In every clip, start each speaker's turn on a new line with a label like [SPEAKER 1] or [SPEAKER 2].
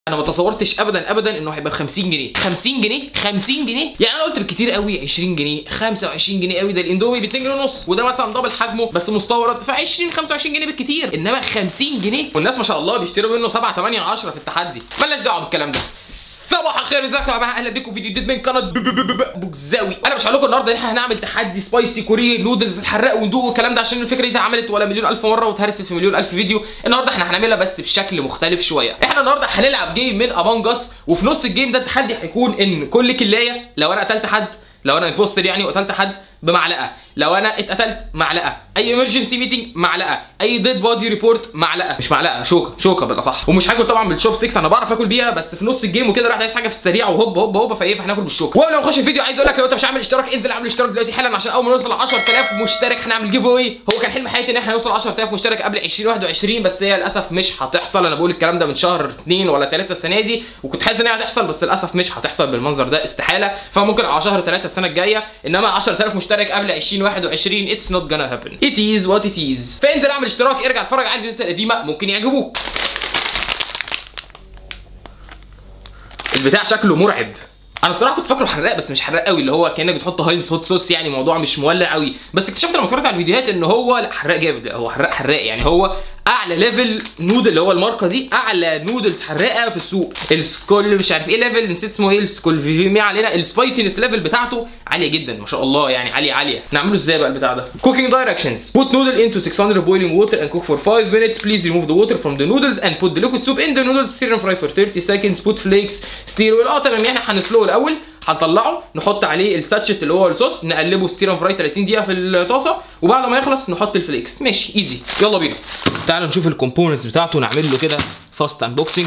[SPEAKER 1] انا ما تصورتش ابدا ابدا انه هيبقى ب 50 جنيه 50 جنيه 50 جنيه يعني انا قلت بالكتير قوي 20 جنيه 25 جنيه قوي ده الاندومي ب 2 جنيه ونص وده مثلا دبل حجمه بس مستورد ف 20 25 جنيه بالكتير انما 50 جنيه والناس ما شاء الله بيشتروا منه 7 8 10 في التحدي مالناش دعوه بالكلام ده صباح الخير ازيكم يا جماعه اهلا بيكم في فيديو جديد من قناه ب- ب- ب- ب- بوكزاوي انا مش هقول لكم النهارده ان احنا هنعمل تحدي سبايسي كوري نودلز الحراق وندوق والكلام ده عشان الفكره دي اتعملت ولا مليون الف مره واتهرست في مليون الف فيديو النهارده احنا هنعملها بس بشكل مختلف شويه احنا النهارده هنلعب جيم من امونج اس وفي نص الجيم ده التحدي هيكون ان كل كلايه لو انا قتلت حد لو انا امبوستر يعني وقتلت حد بمعلقه لو انا اتقتلت معلقه اي ايمرجنسي ميتنج معلقه اي ديد بودي ريبورت معلقه مش معلقه شوكه شوكه بالاصح ومش هاكل طبعا بالشوب 6 انا بعرف اكل بيها بس في نص الجيم وكده راح عايز حاجه في السريع وهوب هوب هوب فايه فهناكل بالشوكه وقبل ما نخش الفيديو عايز اقول لك لو انت مش عامل اشتراك انزل اعمل اشتراك دلوقتي حالا عشان اول ما نوصل 10000 مشترك هنعمل جيف اواي هو كان حلم حياتي ان احنا نوصل 10000 مشترك قبل 2021 بس هي للاسف مش هتحصل انا بقول الكلام ده من شهر 2 ولا 3 السنه دي وكنت حاسس ان هي هتحصل بس للاسف مش هتحصل بالمنظر ده استحاله فممكن على شهر 3 السنه الجايه انما 10000 مشترك قبل 2021 اتس نوت جونا هابن ات از وات ات از فانزل اعمل اشتراك ارجع اتفرج على الفيديوهات القديمه ممكن يعجبوك البتاع شكله مرعب انا الصراحه كنت فاكره حراق بس مش حراق قوي اللي هو كانك بتحط هاينز هوت صوص يعني موضوع مش مولع قوي بس اكتشفت لما اتفرجت على الفيديوهات ان هو لا حراق جامد لا هو حراق حراق يعني هو اعلى ليفل نودل اللي هو الماركه دي اعلى نودلز حراقه في السوق السكول مش عارف ايه ليفل نسيت اسمه ايه السكول في في ما علينا السبايسينس ليفل بتاعته عاليه جدا ما شاء الله يعني عاليه عاليه نعمله ازاي بقى البتاع ده كوكينج دايركشنز put noodle into 600 boiling water and cook for 5 minutes please remove the water from the noodles and put the liquid soup in the noodles stir and fry for 30 seconds put flakes stir well اه تمام يعني هنسلقه الاول هنطلعه نحط عليه الساتشت اللي هو الصوص نقلبه ستيرن فراي 30 دقيقه في الطاسه وبعد ما يخلص نحط الفليكس ماشي ايزي يلا بينا تعالوا نشوف الكومبوننتس بتاعته نعمل له كده فاست انبوكسنج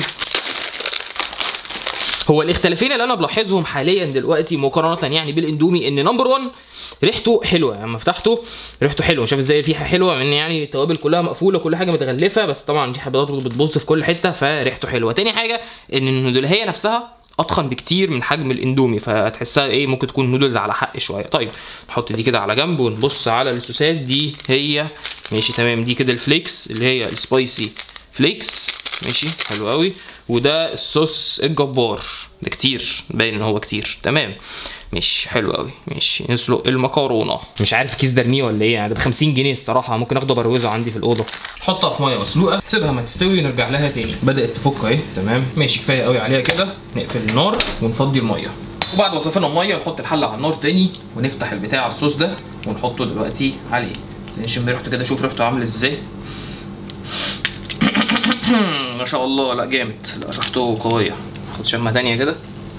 [SPEAKER 1] هو الاختلافين اللي انا بلاحظهم حاليا دلوقتي مقارنه يعني بالاندومي ان نمبر 1 ريحته حلوه يعني لما فتحته ريحته حلوه شايف ازاي ريحه حلوه من يعني التوابل كلها مقفوله كل حاجه متغلفه بس طبعا دي حبات بتبص في كل حته فريحته حلوه تاني حاجه ان النودلهيه نفسها اضخم بكتير من حجم الاندومي فتحسها ايه ممكن تكون نودلز على حق شويه طيب نحط دي كده على جنب ونبص على الصوصات دي هي ماشي تمام دي كده الفليكس اللي هي السبايسي فليكس ماشي حلو قوي وده الصوص الجبار ده كتير باين ان هو كتير تمام ماشي حلو قوي ماشي نسلق المكرونه مش عارف الكيس ده ارميه ولا ايه يعني ده ب 50 جنيه الصراحه ممكن اخده بروزه عندي في الاوضه نحطها في ميه مسلوقه تسيبها ما تستوي ونرجع لها تاني بدات تفك اهي تمام ماشي كفايه قوي عليها كده نقفل النار ونفضي الميه وبعد ما صفينا الميه نحط الحله على النار تاني ونفتح البتاع الصوص ده ونحطه دلوقتي عليه نشم ريحته كده شوف ريحته عامل ازاي ما شاء الله لا جامد لا ريحته قويه خد شمه تانية كده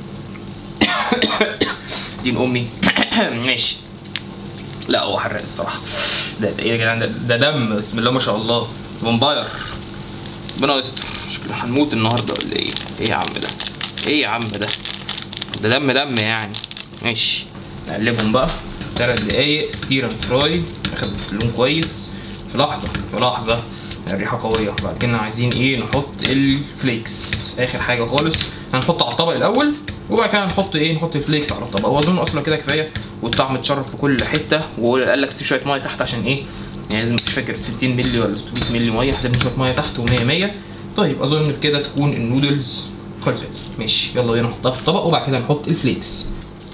[SPEAKER 1] دين امي ماشي لا هو حراق الصراحه ده ده ايه يا جدعان ده, ده دم بسم الله ما شاء الله فامباير ربنا يستر شكله هنموت النهارده ولا ايه ايه يا عم ده ايه يا عم ده ده دم دم يعني ماشي نقلبهم بقى ثلاث دقايق ستير اند فراي اخد لون كويس في لحظه في لحظه الريحه قويه بعد كده عايزين ايه نحط الفليكس اخر حاجه خالص هنحط على الطبق الاول وبعد كده هنحط ايه نحط الفليكس على الطبق هو اظن اصلا كده كفايه والطعم اتشرب في كل حته وقال لك سيب شويه ميه تحت عشان ايه يعني لازم مش فاكر 60 مللي ولا 600 مللي ميه حسبنا شويه ميه تحت و100 100 طيب اظن بكده تكون النودلز خلصت ماشي يلا بينا نحطها في الطبق وبعد كده نحط الفليكس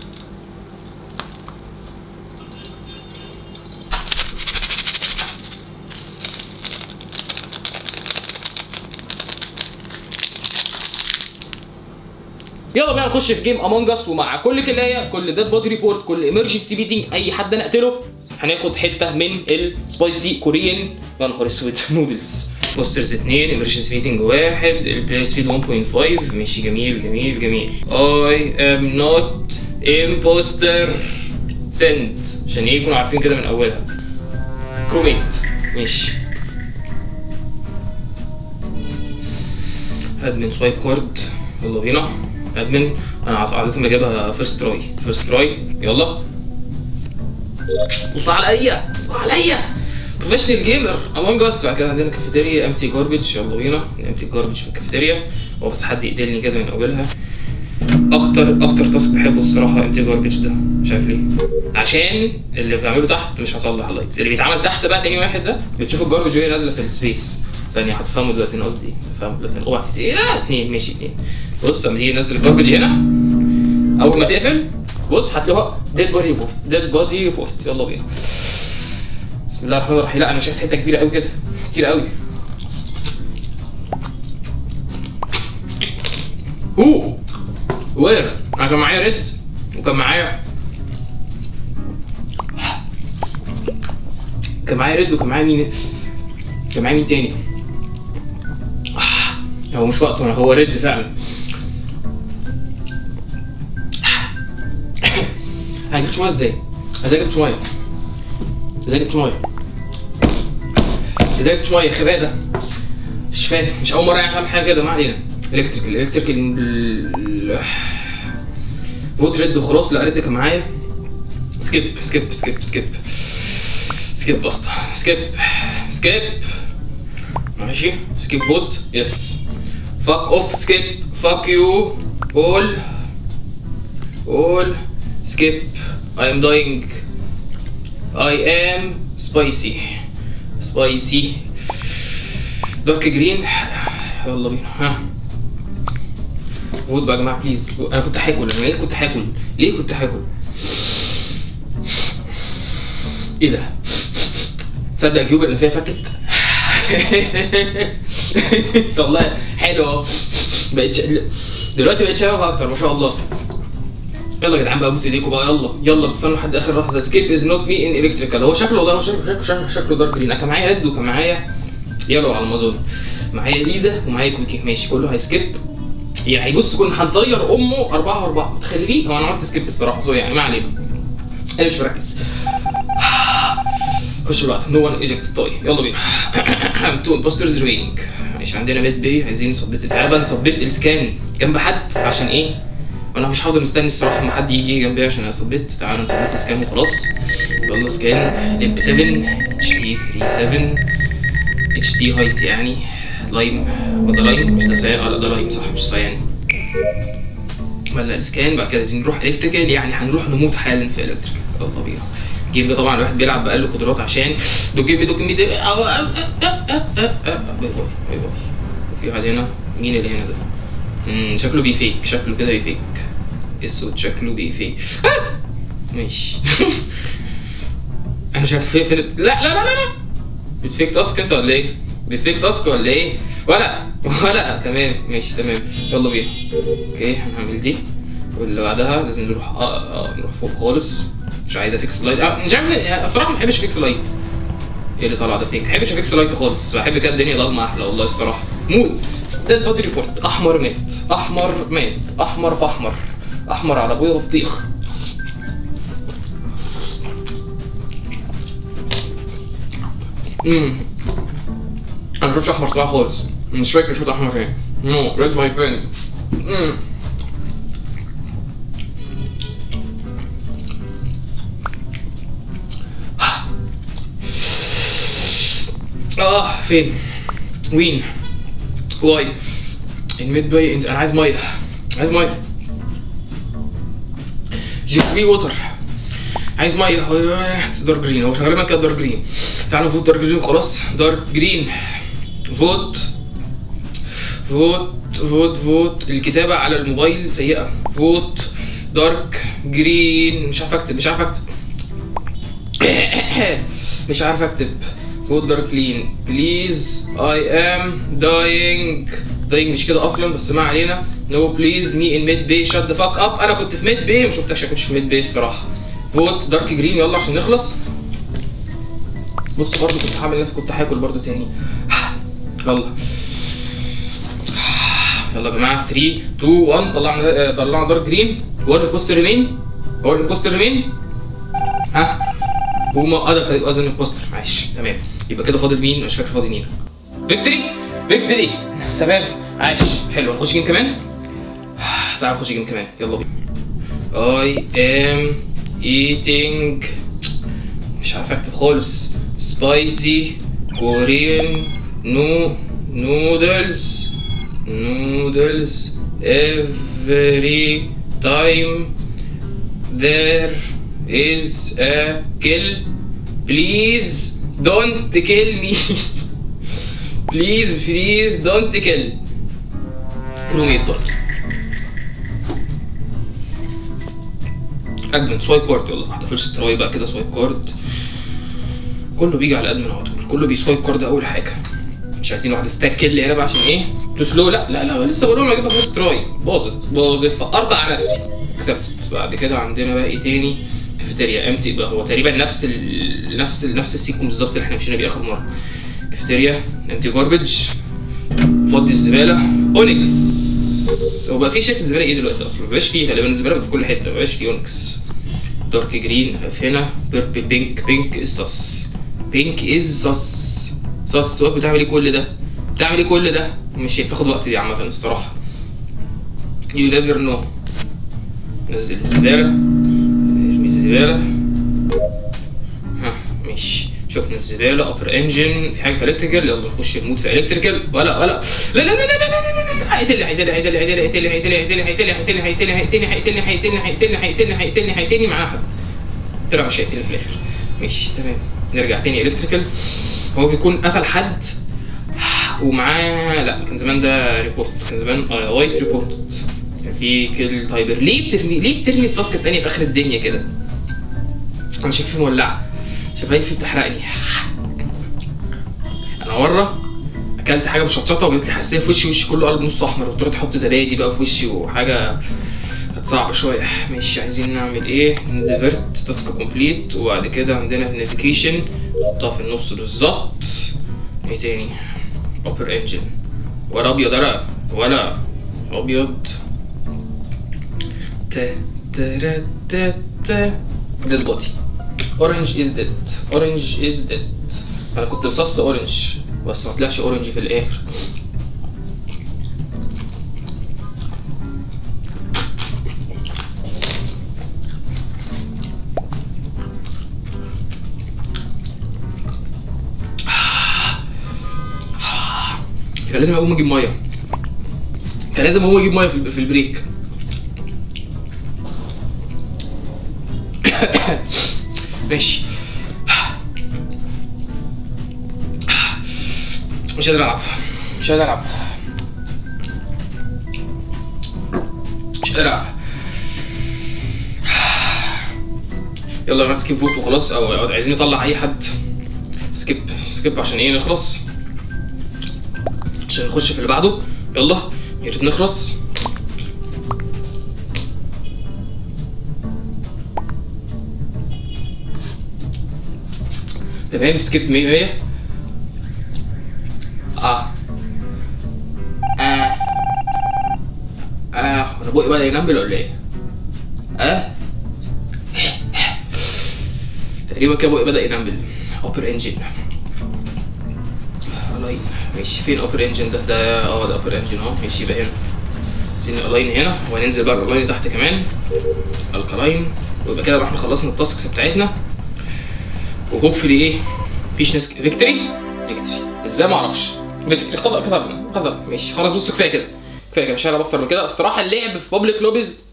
[SPEAKER 1] يلا بينا نخش في جيم امونج اس ومع كل كلايه كل ديد بودي ريبورت كل ايمرجنسي ميتنج اي حد نقتله هناخد حته من السبايسي كوريان يا نهار اسود نودلز بوسترز 2 ايمرجنسي ميتنج 1 البلاي سبيد 1.5 ماشي جميل جميل جميل اي ام نوت امبوستر سند عشان ايه يكونوا عارفين كده من اولها كروميت ماشي ادمن سوايب كارد يلا بينا ادمن انا عاده بجيبها فيرست تراي فيرست تراي يلا اطلع عليا اطلع عليا بروفيشنال جيمر امونج اس بعد كده عندنا كافيتيريا امتي جاربج يلا بينا امتي جاربج في الكافيتيريا هو بس حد يقتلني كده من اولها اكتر اكتر تاسك بحبه الصراحه امتي جاربج ده مش عارف ليه عشان اللي بعمله تحت مش هصلح لايتس اللي بيتعمل تحت بقى تاني واحد ده بتشوف الجاربج وهي نازله في السبيس ثانيه هتفهموا دلوقتي انا قصدي ايه هتفهموا دلوقتي اوعى تت- ايه اتنين ماشي اتنين بص لما تيجي تنزل الجاربج هنا اول ما تقفل بص هتلاقوها ديد بودي بوفت ديد بودي بوفت يلا بينا بسم الله الرحمن الرحيم لا انا مش عايز حته كبيره قوي كده كتير قوي اوه وين انا كان معايا ريد وكان معايا كان معايا ريد وكان معايا مين كان معايا مين تاني آه، هو مش وقته هو ريد فعلا انا جبت ميه ازاي؟ ازاي جبت ميه؟ ازاي جبت ميه؟ ازاي جبت ميه خباء ده؟ مش فاهم مش اول مره يعني اعمل حاجه كده ما علينا الكتريكال الكتريكال فوت ريد وخلاص لا ريد كان معايا سكيب سكيب سكيب سكيب سكيب اسطى سكيب سكيب ماشي سكيب فوت يس فاك اوف سكيب فاك يو اول اول سكيب I am dying I am spicy spicy دارك جرين يلا بينا ها فوت بقى يا جماعه بليز انا كنت هاكل انا ليه كنت هاكل ليه كنت هاكل ايه ده تصدق كيوب اللي فيها فكت والله حلو اهو بقيت ش... دلوقتي بقيت شباب اكتر ما شاء الله يلا يا جدعان بقى بص ايديكم بقى يلا يلا بتستنوا لحد اخر لحظه سكيب از نوت مي ان الكتريكال هو شكله ده شكله شكله, شكله, شكله دارك جرين انا كان معايا ريد وكان معايا يلو على ما اظن معايا ليزا ومعايا كويكي ماشي كله هيسكيب يعني بص كنا هنطير امه أربعة وأربعة متخيلين هو أنا عملت سكيب الصراحة سو يعني ما علينا أنا مش مركز خش بعد نو وان ايجكت طيب يلا بينا تو امبوسترز ريمينينج ماشي عندنا ميد بي عايزين صبيت تعالى نثبت السكان جنب حد عشان ايه انا مش هقدر مستني الصراحه ما حد يجي جنبي عشان اثبت تعالى نثبت السكان وخلاص يلا سكان لب 7 اتش تي 37 اتش تي هايت يعني لايم وده لايم مش ده سيان اه لا ده لايم صح مش سيان ولا سكان بعد كده عايزين نروح الكتريكال يعني هنروح نموت حالا في الكتريك يلا بينا الجيم ده طبعا الواحد بيلعب باقل قدرات عشان دو جيم دو كمية باي باي باي باي وفي واحد هنا مين اللي هنا ده؟ مم، شكله بيفيك شكله كده بيفيك اسود شكله بيفيك آه! ماشي انا مش عارف فين فين لا لا لا لا لا بتفيك تاسك انت ولا ايه؟ بتفيك تاسك ولا ايه؟ ولا ولا تمام ماشي تمام يلا بينا اوكي هنعمل دي واللي بعدها لازم نروح اه اه نروح فوق خالص مش عايز افيكس لايت آه مش عارف ليه، الصراحه ما بحبش افيكس لايت ايه اللي طالع ده بينك ما بحبش افيكس لايت خالص بحب كده الدنيا ضلمه احلى والله الصراحه مود ديد بودي ريبورت احمر مات احمر مات احمر في احمر احمر على ابويا بطيخ امم انا ما شفتش احمر صراحه خالص مش فاكر شفت احمر فين نو ريد ماي فريند اه فين وين واي الميد باي انا عايز ميه عايز ميه جيف مي ووتر عايز ميه دارك جرين هو غالبا كده دارك جرين تعالوا نفوت دارك جرين خلاص دارك جرين فوت فوت فوت فوت الكتابة على الموبايل سيئة فوت دارك جرين مش عارف اكتب مش عارف اكتب مش عارف اكتب فوت دارك كلين بليز اي ام داينج داينج مش كده اصلا بس ما علينا نو بليز مي ان ميد بي شات ذا فاك اب انا كنت في ميد بي ما شفتكش كنتش في ميد بي الصراحه فوت دارك جرين يلا عشان نخلص بص برضو كنت هعمل نفسي كنت هاكل برضو تاني يلا يلا يا جماعه 3 2 1 طلعنا طلعنا دارك جرين 1 امبوستر ريمين 1 امبوستر ريمين ها بوما اه ده كان وزن البوستر معلش تمام يبقى كده فاضل مين مش فاكر فاضل مين فيكتوري فيكتوري تمام عاش حلو نخش جيم كمان تعال نخش جيم كمان يلا بينا I am eating مش عارف اكتب خالص spicy Korean no noodles noodles every time there is a kill please don't kill me بليز بليز دونت كيل كروميت برضه ادمن سوايب كارد يلا واحده فيرست تراي بقى كده سوايب كارد كله بيجي على ادمن على طول كله بيسوايب كارد اول حاجه مش عايزين واحده ستاك كيل هنا بقى عشان ايه تو سلو لا لا لا لسه بقول لهم اجيبها فيرست تراي باظت باظت فقرت على نفسي كسبت بعد كده عندنا بقى ايه تاني كافيتيريا امتي بقى هو تقريبا نفس ال... نفس ال... نفس السيكون بالظبط اللي احنا مشينا بيه اخر مره كافيتيريا امتي جاربج فضي الزباله اونكس هو بقى في شكل زباله ايه دلوقتي اصلا مبقاش فيه غالبا الزباله في كل حته مبقاش فيه اونكس دارك جرين هنا بيربل بينك بينك از صص بينك از صص صص هو بتعمل ايه كل ده بتعمل ايه كل ده مش بتاخد وقت دي عامه الصراحه يو نيفر نو نزل الزباله ارمي الزباله ها ماشي شفنا الزباله ابر انجن في حاجه في الكتريكال يلا نخش نموت في الكتريكال ولا ولا لا لا لا لا لا لا لا هيقتلني هيقتلني هيقتلني هيقتلني هيقتلني هيقتلني هيقتلني هيقتلني هيقتلني هيقتلني هيقتلني هيقتلني هيقتلني هيقتلني معاه حد طلع مش هيقتلني في الاخر ماشي تمام نرجع تاني الكتريكال هو بيكون قتل حد ومعاه لا كان زمان ده ريبورت كان زمان وايت ريبورت كان في كل تايبر ليه بترمي ليه بترمي التاسك التانية في اخر الدنيا كده انا شايفها مولعه شفايفي بتحرقني انا مره اكلت حاجه مشطشطه وجابت لي حساسيه في وشي وشي كله قلب نص احمر واضطريت احط زبادي بقى في وشي وحاجه كانت صعبه شويه ماشي عايزين نعمل ايه نديفرت تاسك كومبليت وبعد كده عندنا نافيجيشن نحطها في النص بالظبط ايه تاني اوبر انجن ولا ابيض ولا ولا ابيض ت ترا ت ت ديد بودي اورنج از ديد اورنج از ديد انا كنت مصص اورنج بس ما طلعش اورنج في الاخر كان لازم اقوم اجيب ميه كان لازم اقوم اجيب ميه في في البريك ماشي مش قادر العب مش قادر العب مش قادر العب يلا بقى سكيب فوت وخلاص او أو عايزين نطلع اي حد سكيب سكيب عشان ايه نخلص عشان نخش في اللي بعده يلا يا ريت نخلص تمام سكيب 100 100 اه اه اه انا بقي بقى ينبل ولا ايه؟ اه تقريبا كده بقي بدأ ينبل اوبر انجن الاين ماشي فين اوبر انجن ده ده اه ده اوبر انجن اهو ماشي يبقى هنا عايزين الاين هنا وهننزل بقى الاين تحت كمان الكلاين ويبقى كده بقى احنا خلصنا التاسكس بتاعتنا وهوبفلي ايه مفيش ناس فيكتوري فيكتوري ازاي ما اعرفش فيكتوري خلاص كتبنا خلاص ماشي خلاص بص كفايه كده كفايه كده مش هلعب اكتر من كده الصراحه اللعب في بابليك لوبيز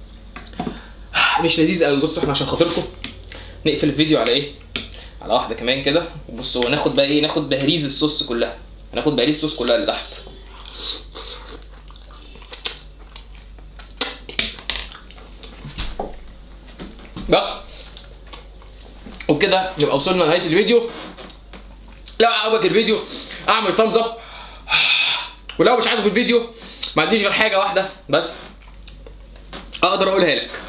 [SPEAKER 1] مش لذيذ قوي بصوا احنا عشان خاطركم نقفل الفيديو على ايه على واحده كمان كده بصوا وناخد بقى ايه ناخد بهريز الصوص كلها هناخد بهريز الصوص كلها اللي تحت بس وبكده نبقى وصلنا لنهايه الفيديو لو عجبك الفيديو اعمل ثامز اب ولو مش عاجبك الفيديو ما عنديش غير حاجه واحده بس اقدر اقولها لك